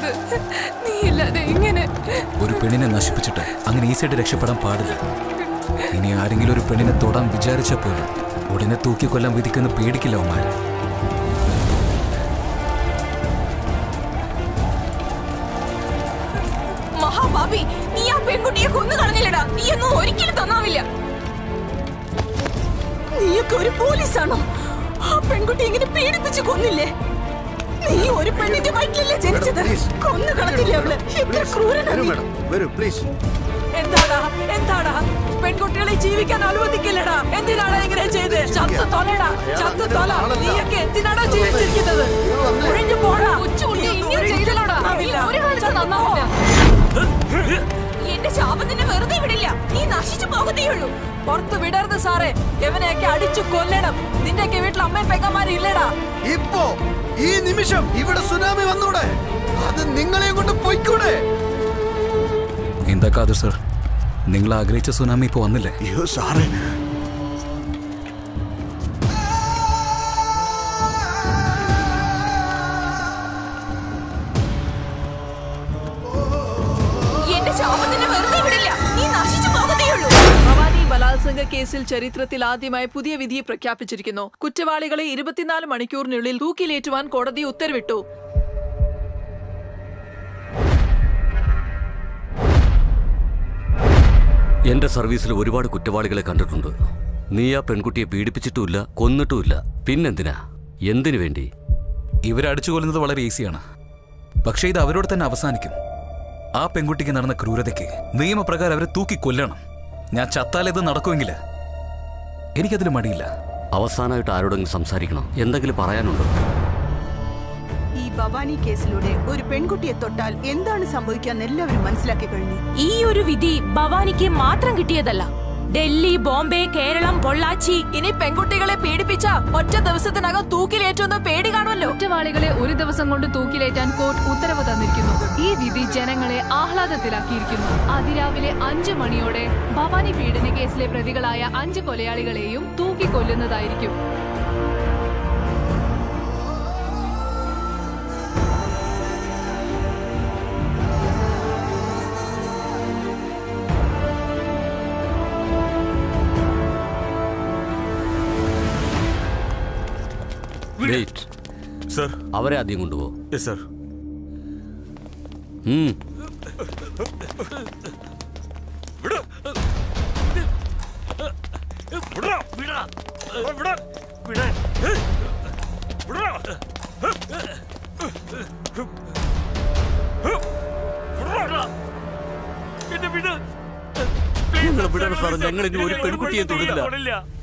ചെയ്തത് നീ ഇല്ലാതെ ഇങ്ങനെ ഒരു പെണ്ണിനെ നശിപ്പിച്ചിട്ട് അങ്ങനെ ഈസിയായിട്ട് രക്ഷപ്പെടാൻ പാടില്ല ഇനി ആരെങ്കിലും ഒരു പെണ്ണിനെ തൊടാൻ വിചാരിച്ച പോലും ഉടനെ തൂക്കിക്കൊല്ലാൻ വിധിക്കുന്ന പേടിക്കില്ല അവന്മാര് മഹാപാപി നീ ആ പെൺകുട്ടിയെ കൊന്നു കളഞ്ഞില്ലടാ നീ ഒന്നും ഒരിക്കലും തന്നാവില്ല നീയൊക്കെ ഒരു പോലീസാണോ ആ പെൺകുട്ടി ഇങ്ങനെ പീഡിപ്പിച്ച് കൊന്നില്ലേ നീ ഒരു പെണ്ണിന്റെ വയറ്റിലല്ലേ ജനിച്ചത് കൊന്നു കളഞ്ഞില്ലേ അവള് എത്ര ക്രൂരനാണ് നീ. വരൂ പ്ലീസ് എന്താടാ എന്താടാ പെൺകുട്ടികളെ ജീവിക്കാൻ അനുവദിക്കില്ലടാ എന്തിനാടാ ഇങ്ങനെ ചെയ്ത് ചത്തു തൊലടാ ചത്തു തൊല നീയൊക്കെ എന്തിനാടാ ജീവിച്ചിരിക്കുന്നത് ഒഴിഞ്ഞു പോടാ കൊച്ചുകുട്ടി ഇങ്ങനെ ചെയ്തല്ലോടാ നീ ഒരു കാലത്ത് നന്നാവില്ല എന്റെ ശാപം നിന്നെ വെറുതെ വിടില്ല നീ നശിച്ചു പോകത്തേ ഉള്ളൂ പുറത്ത് വിടരുത് സാറേ എവനെയൊക്കെ അടിച്ചു കൊല്ലണം നിന്റെയൊക്കെ വീട്ടിൽ അമ്മയും പെങ്ങന്മാരും ഇല്ലടാ ഇപ്പോ ഈ നിമിഷം ഇവിടെ സുനാമി വന്നൂടെ അത് നിങ്ങളെയും കൊണ്ട് പൊയ്ക്കൂടെ എന്താ കാതർ സർ നിങ്ങൾ ആഗ്രഹിച്ച സുനാമി ഇപ്പോൾ വന്നില്ലേ അയ്യോ സാറേ എന്റെ ശാപം നിന്നെ വെറുതെ വിടില്ല നീ നശിച്ചു പോകത്തേ ഉള്ളൂ ഭവാനി ബലാത്സംഗ കേസിൽ ചരിത്രത്തിൽ ആദ്യമായി പുതിയ വിധി പ്രഖ്യാപിച്ചിരിക്കുന്നു കുറ്റവാളികളെ ഇരുപത്തിനാല് മണിക്കൂറിനുള്ളിൽ തൂക്കിലേറ്റുവാൻ കോടതി ഉത്തരവിട്ടു എന്റെ സർവീസിൽ ഒരുപാട് കുറ്റവാളികളെ കണ്ടിട്ടുണ്ട് നീ ആ പെൺകുട്ടിയെ പീഡിപ്പിച്ചിട്ടുമില്ല കൊന്നിട്ടുമില്ല പിന്നെന്തിനാ എന്തിനു വേണ്ടി ഇവരടിച്ചു കൊല്ലുന്നത് വളരെ ഈസിയാണ് പക്ഷേ ഇത് അവരോട് തന്നെ അവസാനിക്കും ആ പെൺകുട്ടിക്ക് നടന്ന ക്രൂരതയ്ക്ക് നിയമപ്രകാരം അവരെ തൂക്കി കൊല്ലണം ഞാൻ ചത്താൽ ഇത് നടക്കുമെങ്കിൽ എനിക്കതിൽ മടിയില്ല അവസാനമായിട്ട് ആരോടെങ്കിലും സംസാരിക്കണം എന്തെങ്കിലും പറയാനുണ്ടോ ഈ ഭവാനി കേസിലൂടെ ഒരു പെൺകുട്ടിയെ തൊട്ടാൽ എന്താണ് സംഭവിക്കാന്ന് എല്ലാവരും മനസ്സിലാക്കി കഴിഞ്ഞു ഈ ഒരു വിധി ഭവാനിക്ക് മാത്രം കിട്ടിയതല്ല ഡൽഹി ബോംബെ കേരളം പൊള്ളാച്ചി ഇനി പെൺകുട്ടികളെ പീഡിപ്പിച്ച ഒറ്റ ദിവസത്തിനകം തൂക്കിലേറ്റുന്ന പേടി കാണുമല്ലോ കുറ്റവാളികളെ ഒരു ദിവസം കൊണ്ട് തൂക്കിലേറ്റാൻ കോർട്ട് ഉത്തരവ് തന്നിരിക്കുന്നു ഈ വിധി ജനങ്ങളെ ആഹ്ലാദത്തിലാക്കിയിരിക്കുന്നു അതിരാവിലെ അഞ്ചു മണിയോടെ ഭവാനി പീഡന കേസിലെ പ്രതികളായ അഞ്ച് കൊലയാളികളെയും തൂക്കിക്കൊല്ലുന്നതായിരിക്കും വെയിറ്റ് സർ അവരെ ആദ്യം കൊണ്ടുപോ യെസ് സർ ഉം. എന്നെ വിട് ഞങ്ങളെ വിടണം സാർ ഞങ്ങൾ ഇനി ഒരു പെൺകുട്ടിയെ തൊടില്ല